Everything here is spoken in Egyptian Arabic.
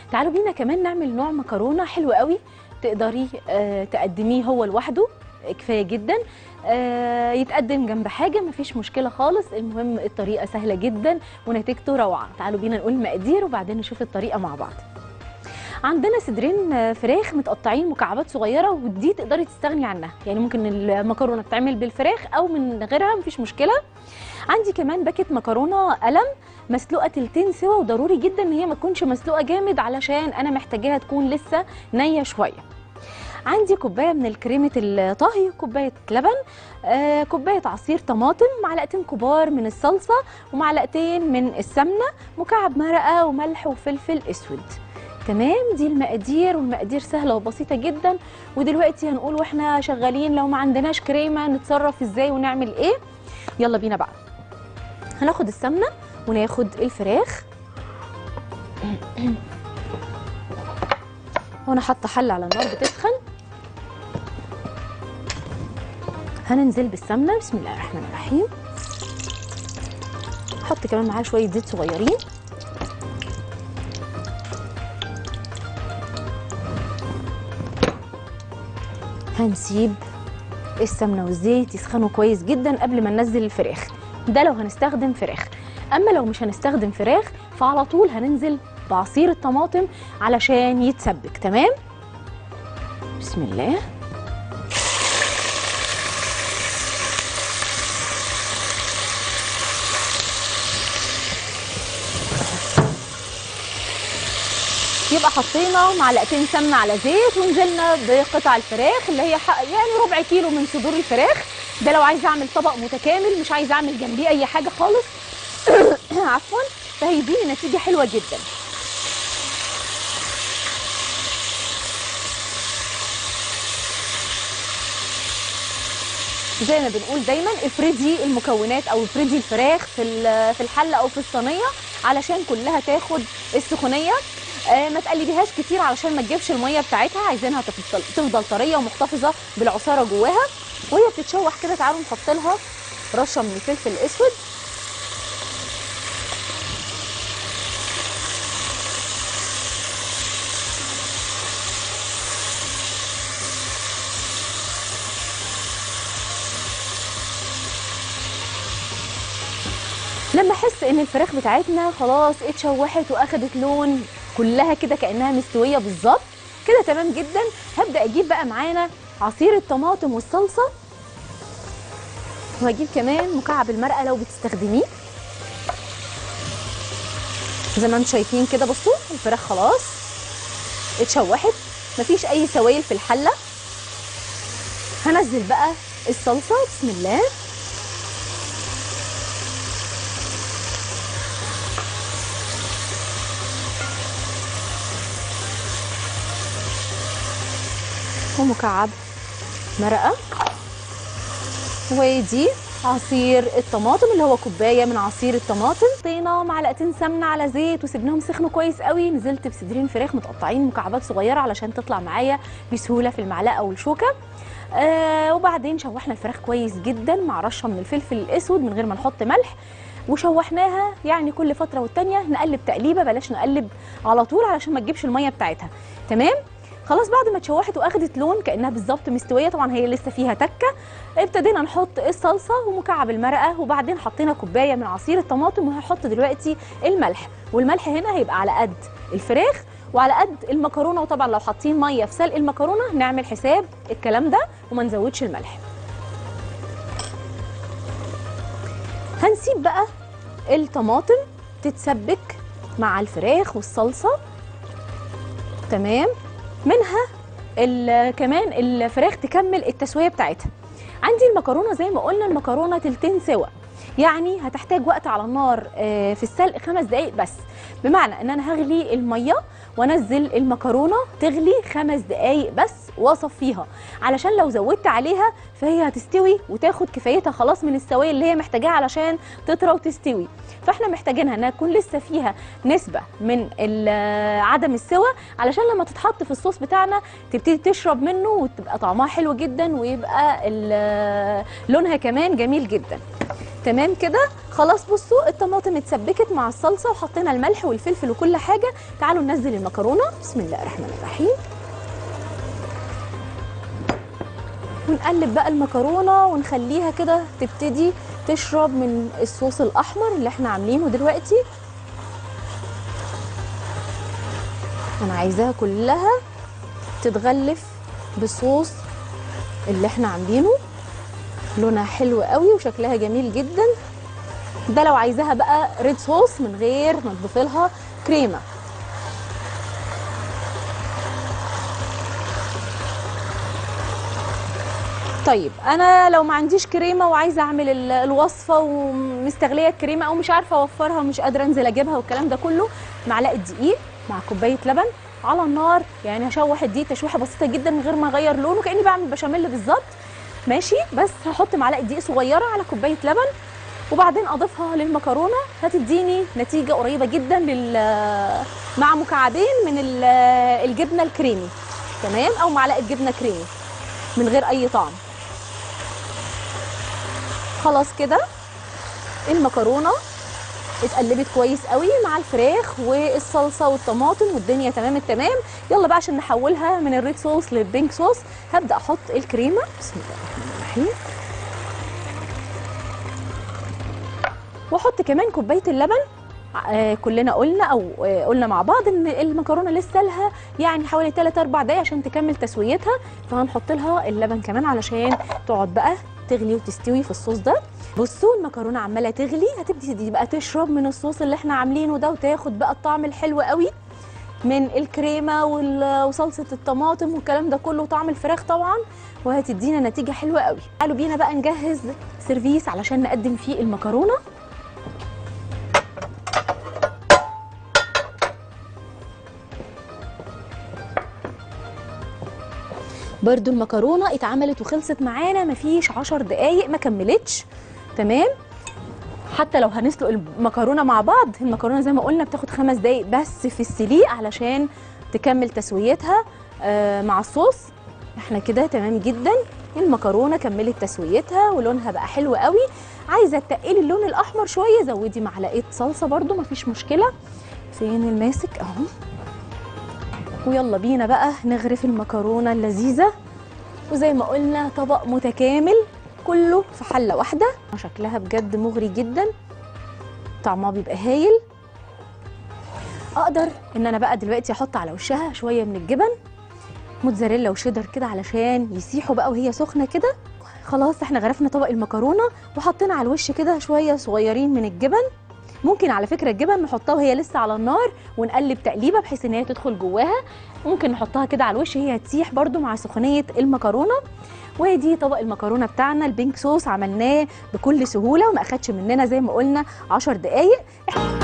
تعالوا بينا كمان نعمل نوع مكرونه حلو قوي تقدري آه تقدميه هو لوحده كفايه جدا آه يتقدم جنب حاجه مفيش مشكله خالص المهم الطريقه سهله جدا ونتيجته روعه تعالوا بينا نقول المقادير وبعدين نشوف الطريقه مع بعض عندنا صدرين آه، فراخ متقطعين مكعبات صغيره ودي تقدري تستغني عنها يعني ممكن المكرونه تتعمل بالفراخ او من غيرها مفيش مشكله عندي كمان باكت مكرونه قلم مسلوقه تلتين سوا وضروري جدا ان هي ما تكونش مسلوقه جامد علشان انا محتاجاها تكون لسه نيه شويه عندي كوبايه من الكريمه الطهي كوبايه لبن آه، كوبايه عصير طماطم معلقتين كبار من الصلصه ومعلقتين من السمنه مكعب مرقه وملح وفلفل اسود تمام دي المقادير والمقادير سهله وبسيطه جدا ودلوقتي هنقول واحنا شغالين لو ما عندناش كريمه نتصرف ازاي ونعمل ايه يلا بينا بقى هناخد السمنه وناخد الفراخ وانا حاطه حله على النار بتسخن هننزل بالسمنه بسم الله الرحمن الرحيم حط كمان معاها شويه زيت صغيرين هنسيب السمنه والزيت يسخنوا كويس جدا قبل ما ننزل الفراخ ده لو هنستخدم فراخ اما لو مش هنستخدم فراخ فعلى طول هننزل بعصير الطماطم علشان يتسبك تمام بسم الله يبقى حطينا معلقتين سمنه على زيت ونزلنا بقطع الفراخ اللي هي حق يعني ربع كيلو من صدور الفراخ ده لو عايزه اعمل طبق متكامل مش عايزه اعمل جنبيه اي حاجه خالص عفوا فهيديني نتيجه حلوه جدا زي ما بنقول دايما افردي المكونات او افردي الفراخ في ال- في الحله او في الصينيه علشان كلها تاخد السخونيه آه، ما تقلبيهاش كتير علشان ما تجيبش الميه بتاعتها عايزينها تفضل تفضل طريه ومحتفظه بالعصاره جواها وهي بتتشوح كده تعالوا نحط لها رشه من الفلفل الاسود لما احس ان الفراخ بتاعتنا خلاص اتشوحت واخدت لون كلها كده كانها مستويه بالظبط كده تمام جدا هبدا اجيب بقى معانا عصير الطماطم والصلصه وهجيب كمان مكعب المرقه لو بتستخدميه زي ما انتم شايفين كده بصوا الفراخ خلاص اتشوحت مفيش اي سوائل في الحله هنزل بقى الصلصه بسم الله ومكعب مرقه ودي عصير الطماطم اللي هو كوبايه من عصير الطماطم حطينا معلقتين سمنه على زيت وسبناهم سخنوا كويس قوي نزلت بصدرين فراخ متقطعين مكعبات صغيره علشان تطلع معايا بسهوله في المعلقه والشوكه آه وبعدين شوحنا الفراخ كويس جدا مع رشه من الفلفل الاسود من غير ما نحط ملح وشوحناها يعني كل فتره والتانيه نقلب تقليبه بلاش نقلب على طول علشان ما تجيبش الميه بتاعتها تمام خلاص بعد ما اتشوحت واخدت لون كانها بالظبط مستويه طبعا هي لسه فيها تكه ابتدينا نحط الصلصه ومكعب المرقه وبعدين حطينا كوبايه من عصير الطماطم وهحط دلوقتي الملح والملح هنا هيبقى على قد الفراخ وعلى قد المكرونه وطبعا لو حاطين ميه في سلق المكرونه نعمل حساب الكلام ده وما نزودش الملح هنسيب بقى الطماطم تتسبك مع الفراخ والصلصه تمام منها ال- كمان الفراخ تكمل التسويه بتاعتها عندي المكرونه زي ما قلنا المكرونه تلتين سوا يعني هتحتاج وقت على النار آه، في السلق خمس دقايق بس بمعنى ان انا هغلي الميه وانزل المكرونه تغلي خمس دقايق بس واصفيها علشان لو زودت عليها فهي هتستوي وتاخد كفايتها خلاص من السوائل اللي هي محتاجاها علشان تطرى وتستوي فاحنا محتاجينها انها تكون لسه فيها نسبه من ال- عدم السوى علشان لما تتحط في الصوص بتاعنا تبتدي تشرب منه وتبقى طعمها حلو جدا ويبقى ال- لونها كمان جميل جدا تمام كده خلاص بصوا الطماطم اتسبكت مع الصلصه وحطينا الملح والفلفل وكل حاجه تعالوا ننزل المكرونه بسم الله الرحمن الرحيم ونقلب بقى المكرونه ونخليها كده تبتدي تشرب من الصوص الاحمر اللي احنا عاملينه دلوقتي انا عايزاها كلها تتغلف بالصوص اللي احنا عاملينه لونها حلو قوي وشكلها جميل جدا ده لو عايزاها بقى ريد صوص من غير ما تضيفي لها كريمه طيب انا لو ما عنديش كريمه وعايزه اعمل ال- الوصفه ومستغليه الكريمه او مش عارفه اوفرها ومش قادره انزل اجيبها والكلام ده كله معلقه دقيق مع كوبايه لبن على النار يعني هشوح الدقيق تشويحه بسيطه جدا من غير ما اغير لونه كاني بعمل بشاميل بالظبط ماشي بس هحط معلقه دقيق صغيره على كوبايه لبن وبعدين اضيفها للمكرونه هتديني نتيجه قريبه جدا لل مع مكعبين من ال- الجبنه الكريمي تمام او معلقه جبنه كريمي من غير اي طعم خلاص كده المكرونه اتقلبت كويس قوي مع الفراخ والصلصه والطماطم والدنيا تمام التمام يلا بقى عشان نحولها من الريد صوص للبينك صوص هبدا احط الكريمه بسم الله الرحمن الرحيم واحط كمان كوبايه اللبن آه كلنا قلنا او آه قلنا مع بعض ان المكرونه لسه لها يعني حوالي 3 4 دقايق عشان تكمل تسويتها فهنحط لها اللبن كمان علشان تقعد بقى تغلي وتستوي في الصوص ده بصوا المكرونه عماله تغلي هتبتدي بقى تشرب من الصوص اللي احنا عاملينه ده وتاخد بقى الطعم الحلو قوي من الكريمه وال- وصلصه الطماطم والكلام ده كله وطعم الفراخ طبعا وهتدينا نتيجه حلوه قوي تعالوا بينا بقى نجهز سيرفيس علشان نقدم فيه المكرونه برضو المكرونه اتعملت وخلصت معانا مفيش عشر دقايق ما كملتش تمام حتى لو هنسلق المكرونه مع بعض المكرونه زي ما قلنا بتاخد خمس دقايق بس في السليق علشان تكمل تسويتها آه مع الصوص احنا كده تمام جدا المكرونه كملت تسويتها ولونها بقى حلو قوي عايزه تقلي اللون الاحمر شويه زودي معلقه صلصه برضو مفيش مشكله فين الماسك اهو ويلا بينا بقى نغرف المكرونه اللذيذه وزي ما قلنا طبق متكامل كله في حله واحده شكلها بجد مغري جدا طعمها بيبقى هايل اقدر ان انا بقى دلوقتي احط على وشها شويه من الجبن موتزاريلا وشيدر كده علشان يسيحوا بقى وهي سخنه كده خلاص احنا غرفنا طبق المكرونه وحطينا على الوش كده شويه صغيرين من الجبن ممكن على فكره الجبن نحطها وهي لسه على النار ونقلب تقليبه بحيث ان هي تدخل جواها ممكن نحطها كده على الوش هي تسيح برده مع سخونيه المكرونه ودي طبق المكرونه بتاعنا البينك صوص عملناه بكل سهوله وما اخدش مننا زي ما قلنا 10 دقائق